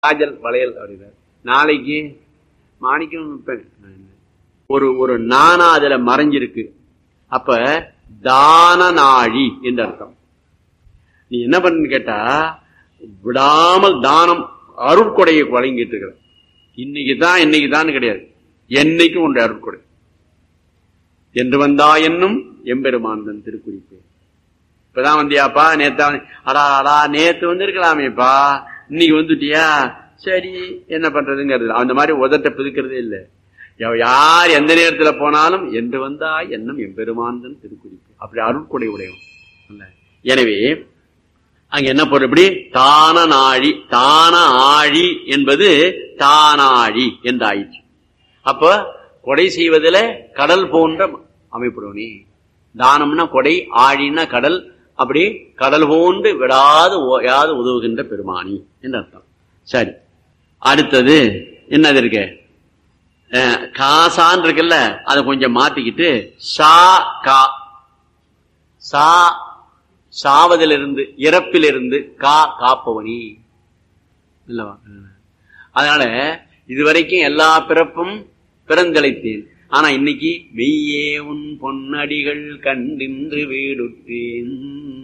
காஜல் வளையல் அப்படின்னாரு நாளைக்கு மாணிக்கம் விற்பேன் ஒரு ஒரு நானா அதுல மறைஞ்சிருக்கு அப்ப தான நாழி என்று அர்த்தம் நீ என்ன பண்ணு கேட்டா விடாமல் தானம் அருட்கொடையை வழங்கிட்டு இருக்கிற இன்னைக்கு தான் இன்னைக்கு தான் கிடையாது என்னைக்கும் உண்டு அருட்கொடை என்று வந்தா என்னும் எம்பெருமானந்தன் திருக்குறிப்பு இப்பதான் வந்தியாப்பா நேத்தா அடா அடா நேத்து வந்திருக்கலாமேப்பா இன்னைக்கு வந்துட்டியா சரி என்ன பண்றதுங்கிறது அந்த மாதிரி உதட்ட பிதுக்கிறதே இல்லை யார் எந்த நேரத்துல போனாலும் என்று வந்தா என்னும் எம்பெருமானந்தன் திருக்குறிப்பு அப்படி அருட்கொடை உடையவன் எனவே அங்க என்ன பொருள் எப்படி தான நாழி தான ஆழி என்பது தானாழி என்று ஆயிடுச்சு அப்ப கொடை செய்வதில கடல் போன்ற அமைப்புடனே தானம்னா கொடை ஆழின்னா கடல் அப்படி கடல் போன்று விடாது ஓயாது உதவுகின்ற பெருமானி என்று அர்த்தம் சரி அடுத்தது என்னது இருக்கு காசான் இருக்குல்ல அதை கொஞ்சம் மாத்திக்கிட்டு சா கா சா சாவதிலிருந்து இறப்பிலிருந்து கா காப்பவனி இல்லவா அதனால இதுவரைக்கும் எல்லா பிறப்பும் பிறந்தளித்தேன் ஆனா இன்னைக்கு மெய்யே உன் பொன்னடிகள் கண்டின்று வீடுற்றேன்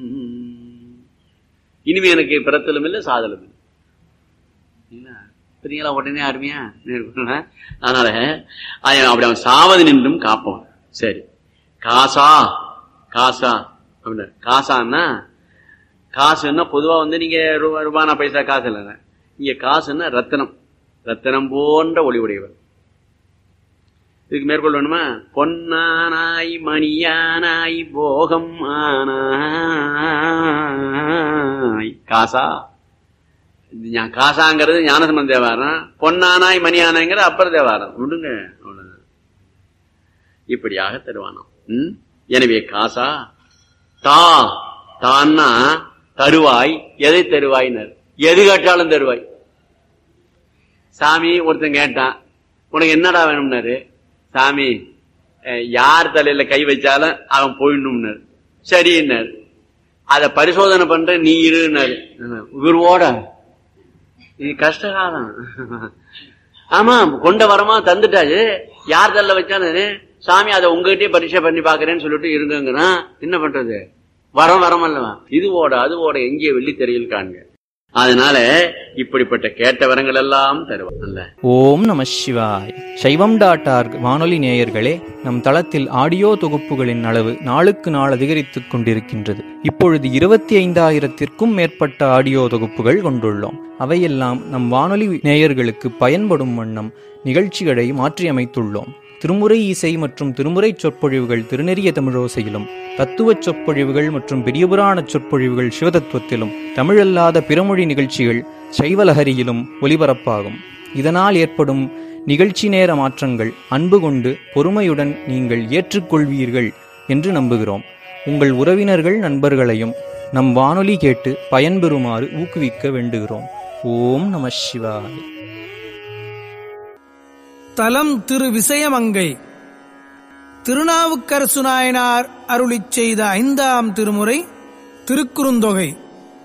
இனிமே எனக்கு பிறத்தலும் இல்லை சாதலும் இல்லை சரிங்களா உடனே அருமையா அதனால அப்படி அவன் சாவது நின்றும் காப்பவன் சரி காசா காசா அப்படின்னா காசான்னா காசுன்னா பொதுவா வந்து நீங்க ரூபா ரூபானா பைசா காசு இல்லைங்க இங்க காசுன்னா ரத்தனம் ரத்தனம் போன்ற ஒளி உடையவர் இதுக்கு மேற்கொள்ள வேணுமா பொன்னானாய் மணியானாய் போகம் ஆனாய் காசா காசாங்கிறது ஞானசம்பந்த தேவாரம் பொன்னானாய் மணியானாய்ங்கிற அப்பர் தேவாரம் விடுங்க அவ்வளவுதான் இப்படியாக தருவானாம் எனவே காசா தா தான்னா தருவாய் எதை தருவாயினர் எது கேட்டாலும் தருவாய் சாமி ஒருத்தன் கேட்டான் உனக்கு என்னடா வேணும்னாரு சாமி யார் தலையில கை வச்சாலும் அவன் போயிடணும்னாரு சரின்னாரு அத பரிசோதனை பண்ற நீ இருன்னாரு இவரோட இது கஷ்டகாலம் ஆமா கொண்ட வரமா தந்துட்டாரு யார் தள்ள வச்சானு சாமி அதை உங்ககிட்டயே பரீட்சை பண்ணி பாக்குறேன்னு சொல்லிட்டு இருங்கன்னா என்ன பண்றது வரம் வரம் அல்லவா இது ஓட அது ஓட எங்கே வெள்ளி தெரியல் காண்க அதனால இப்படிப்பட்ட கேட்ட வரங்கள் எல்லாம் தருவாங்கல்ல ஓம் நம சிவாய் சைவம் டாட் ஆர்க் வானொலி நேயர்களே நம் தளத்தில் ஆடியோ தொகுப்புகளின் அளவு நாளுக்கு நாள் அதிகரித்துக் கொண்டிருக்கின்றது இப்பொழுது இருபத்தி ஐந்தாயிரத்திற்கும் மேற்பட்ட ஆடியோ தொகுப்புகள் கொண்டுள்ளோம் அவையெல்லாம் நம் வானொலி நேயர்களுக்கு பயன்படும் வண்ணம் நிகழ்ச்சிகளை மாற்றியமைத்துள்ளோம் திருமுறை இசை மற்றும் திருமுறை சொற்பொழிவுகள் திருநெறிய தமிழோசையிலும் தத்துவ சொற்பொழிவுகள் மற்றும் பெரியபுராண சொற்பொழிவுகள் சிவதத்துவத்திலும் தமிழல்லாத பிறமொழி நிகழ்ச்சிகள் சைவலஹரியிலும் ஒலிபரப்பாகும் இதனால் ஏற்படும் நிகழ்ச்சி நேர மாற்றங்கள் அன்பு கொண்டு பொறுமையுடன் நீங்கள் ஏற்றுக்கொள்வீர்கள் என்று நம்புகிறோம் உங்கள் உறவினர்கள் நண்பர்களையும் நம் வானொலி கேட்டு பயன்பெறுமாறு ஊக்குவிக்க வேண்டுகிறோம் ஓம் நம சிவாய் தலம் திரு விசயமங்கை திருநாவுக்கரசு நாயனார் அருளிச் செய்த ஐந்தாம் திருமுறை திருக்குறுந்தொகை